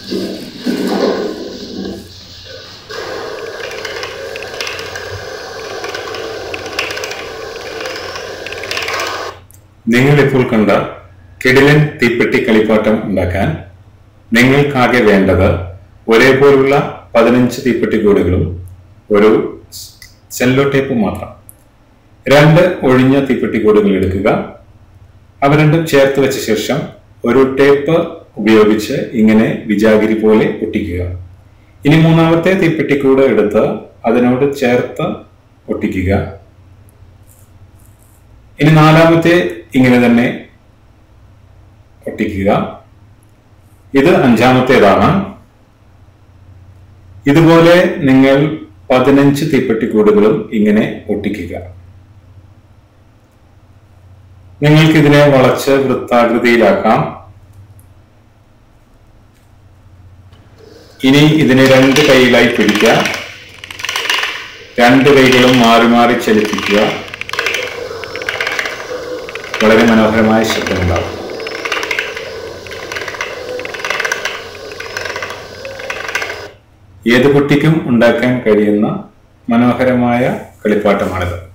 നിങ്ങൾ ഇപ്പോൾ കണ്ട കിടിലൻ തീപ്പെട്ടി കളിപ്പാട്ടം ഉണ്ടാക്കാൻ നിങ്ങൾക്കാകെ വേണ്ടത് ഒരേപോലുള്ള പതിനഞ്ച് തീപ്പെട്ടി കൂടുകളും ഒരു സെല്ലോ ടേപ്പ് മാത്രം രണ്ട് ഒഴിഞ്ഞ തീപ്പെട്ടി കൂടുകൾ എടുക്കുക അവ രണ്ടും ചേർത്ത് വെച്ച ശേഷം ഒരു ടേപ്പ് ഉപയോഗിച്ച് ഇങ്ങനെ വിജാഗിരി പോലെ ഒട്ടിക്കുക ഇനി മൂന്നാമത്തെ തീപ്പെട്ടിക്കൂട് എടുത്ത് അതിനോട് ചേർത്ത് ഒട്ടിക്കുക ഇനി നാലാമത്തെ ഇങ്ങനെ തന്നെ ഒട്ടിക്കുക ഇത് അഞ്ചാമത്തേതാണ് ഇതുപോലെ നിങ്ങൾ പതിനഞ്ച് തീപ്പെട്ടിക്കൂടുകളും ഇങ്ങനെ ഒട്ടിക്കുക നിങ്ങൾക്ക് ഇതിനെ വളച്ച് വൃത്താകൃതിയിലാക്കാം ഇനി ഇതിനെ രണ്ട് കൈയിലായി പിടിക്കുക രണ്ട് കൈകളും മാറി മാറി ചലിപ്പിക്കുക വളരെ മനോഹരമായ ശബ്ദമുണ്ടാകും ഏത് കുട്ടിക്കും ഉണ്ടാക്കാൻ കഴിയുന്ന മനോഹരമായ കളിപ്പാട്ടമാണിത്